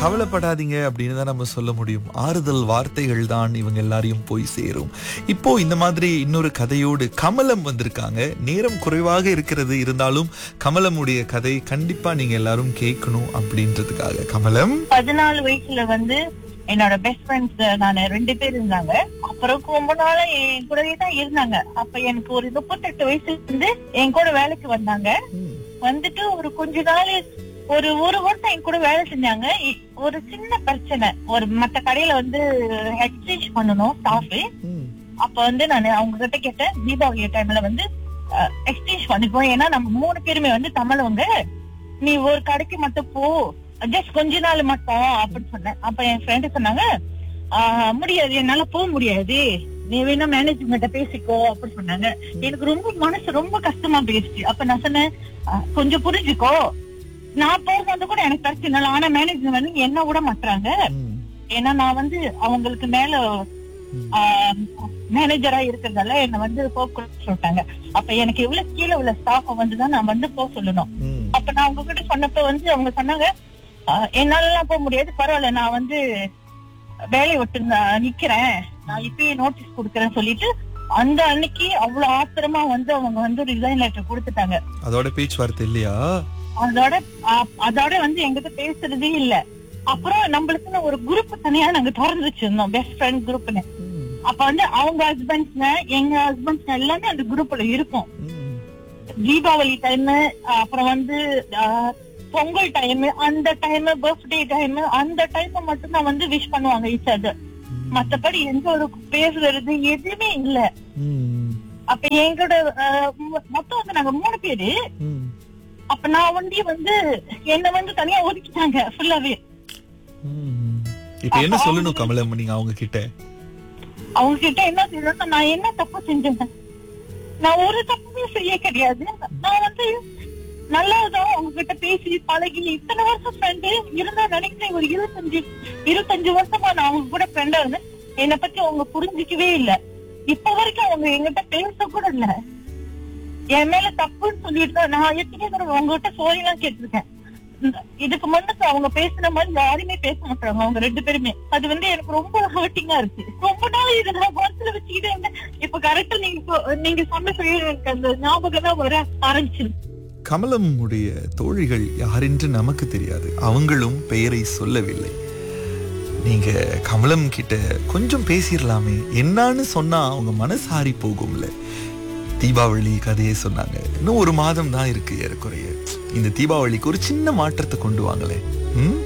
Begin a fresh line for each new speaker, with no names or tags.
கவலைப்படாதீங்க அப்படின்னு தான் நம்ம சொல்ல முடியும் ஆறுதல் வார்த்தைகள் தான் இவங்க எல்லாரையும் போய் சேரும் இப்போ இந்த மாதிரி இன்னொரு கதையோடு கமலம் வந்திருக்காங்க நேரம் குறைவாக இருக்கிறது இருந்தாலும் கமலமுடைய கதை கண்டிப்பா நீங்க எல்லாரும் கேட்கணும் அப்படின்றதுக்காக கமலம்
பதினாலு வயசுல வந்து என்னோட பெஸ்ட் ஃப்ரெண்ட்ஸ் நான் ரெண்டு பேர் இருந்தாங்க அப்புறம் ரொம்ப நாளா என் கூடவே தான் இருந்தாங்க அப்ப எனக்கு ஒரு முப்பத்தெட்டு வயசுல இருந்து என் கூட வேலைக்கு வந்தாங்க வந்துட்டு ஒரு கொஞ்ச நாள் ஒரு ஒரு வருஷம் என் கூட வேலை செஞ்சாங்க இ- ஒரு சின்ன பிரச்சனை ஒரு மத்த கடையில வந்து எக்ஸ்சேஞ்ச் பண்ணணும் ஸ்டாஃப்
ம்,
அப்ப வந்து நான் அவங்க கிட்ட கேட்டேன் தீபாவளி டைம்ல வந்து எக்ஸ்சேஞ்ச் பண்ணிப்போம் ஏன்னா நம்ம மூணு பேருமே வந்து தமிழவங்க நீ ஒரு கடைக்கு மட்டும் போ ஜஸ்ட் கொஞ்ச நாள் மட்டும் அப்படின்னு சொன்னேன் அப்ப என் ஃப்ரெண்டு சொன்னாங்க "ஆஹ், முடியாது என்னால போக முடியாது நீ வேணா மேனேஜ்மெண்ட்ட பேசிக்கோ அப்படின்னு சொன்னாங்க எனக்கு ரொம்ப மனசு ரொம்ப கஷ்டமா போயிருச்சு அப்ப நான் சொன்னேன் "ஆஹ், கொஞ்சம் புரிஞ்சுக்கோ நான் போறது கூட எனக்கு பிரச்சனை இல்லை ஆனா மேனேஜ்மெண்ட் வந்து என்ன விட மாட்டாங்க
ம்,
ஏன்னா நான் வந்து அவங்களுக்கு மேல மேனேஜரா இருக்கிறதால என்ன வந்து போக சொல்லிட்டாங்க அப்ப எனக்கு எவ்வளவு கீழே உள்ள ஸ்டாஃப் வந்து தான் நான் வந்து போக சொல்லணும்
ம்,
அப்ப நான் அவங்க கிட்ட சொன்னப்ப வந்து அவங்க சொன்னாங்க "ஆஹ், என்னால எல்லாம் போக முடியாது பரவாயில்ல நான் வந்து வேலையை விட்டு நான் நிக்கிறேன் நான் இப்பயே நோட்டீஸ் கொடுக்கறேன்னு சொல்லிட்டு அந்த அன்னைக்கு அவ்வளவு ஆத்திரமா வந்து அவங்க வந்து ரிசைன் லெட்டர் கொடுத்துட்டாங்க
அதோட பேச்சுவார்த்தை இல்லையா
அதோட அ- அதோட வந்து எங்கிட்ட பேசுறதே இல்ல அப்புறம் நம்மளுக்குன்னு ஒரு குரூப் தனியா நாங்க திறந்து வச்சிருந்தோம் பெஸ்ட் ஃப்ரெண்ட் குரூப்னு
ம்,
அப்ப வந்து அவங்க ஹஸ்பண்ட்ஸ் எங்க ஹஸ்பண்ட்ஸ் எல்லாமே அந்த குரூப்ல இருக்கும்
ம்,
தீபாவளி டைம் அப்புறம் வந்து ஆஹ், பொங்கல் டைம் அந்த டைம் பர்த்டே டைம் அந்த டைம் மட்டும் தான் வந்து விஷ் பண்ணுவாங்க ஈச் அதர் மத்தபடி எந்த ஒரு பேசுறது எதுவுமே இல்ல
ம்,
அப்ப எங்களோட ஆஹ், மொ- மொத்தம் வந்து நாங்க மூணு பேரு
ம்,
அப்ப நான் வந்து வந்து என்ன வந்து தனியா ஒதுக்கிட்டாங்க ஃபுல்லாவே
ம். இப்ப என்ன சொல்லணும் கமலம் நீங்க அவங்க கிட்ட
அவங்க கிட்ட என்ன செய்யணும் நான் என்ன தப்பு செஞ்சேன் நான் ஒரு தப்புமே செய்ய கிடையாது நான் வந்து நல்லதான் அவங்க கிட்ட பேசி பழகி இத்தனை வருஷம் ஃப்ரெண்டு இருந்தா நினைக்கிறேன் ஒரு இருபத்தஞ்சு இருபத்தஞ்சு வருஷமா நான் அவங்க கூட ஃப்ரெண்டா இருந்தேன் என்னை பத்தி அவங்க புரிஞ்சுக்கவே இல்ல இப்ப வரைக்கும் அவங்க எங்கிட்ட பேச கூட இல்ல என் மேல தப்புன்னு சொல்லிட்டு தான் நான் எத்தனை தடவை உங்ககிட்ட சாரி எல்லாம் கேட்டிருக்கேன் இந்த- இதுக்கு முன்னுக்கு அவங்க பேசுன மாதிரி யாருமே பேச மாட்டாங்க அவங்க ரெண்டு பேருமே அது வந்து எனக்கு ரொம்ப ஹர்ட்டிங்கா இருக்கு ரொம்ப நாள் இதை நான் மனசுல வச்சுக்கிட்டே இருந்தேன் இப்ப கரெக்டா நீங்க இப்போ- நீங்க சொன்ன சொல்லி எனக்கு அந்த ஞாபகம் தான் வர ஆரம்பிச்சிருக்கு
கமலம் உடைய தோழிகள் யாரென்று நமக்கு தெரியாது அவங்களும் பெயரை சொல்லவில்லை நீங்க கமலம் கிட்ட கொஞ்சம் பேசிடலாமே என்னான்னு சொன்னா அவங்க மனசு ஆறி போகும்ல தீபாவளி கதையை சொன்னாங்க இன்னும் ஒரு மாதம் தான் இருக்கு ஏறக்குறைய இந்த தீபாவளிக்கு ஒரு சின்ன மாற்றத்தை கொண்டு வாங்களே ம்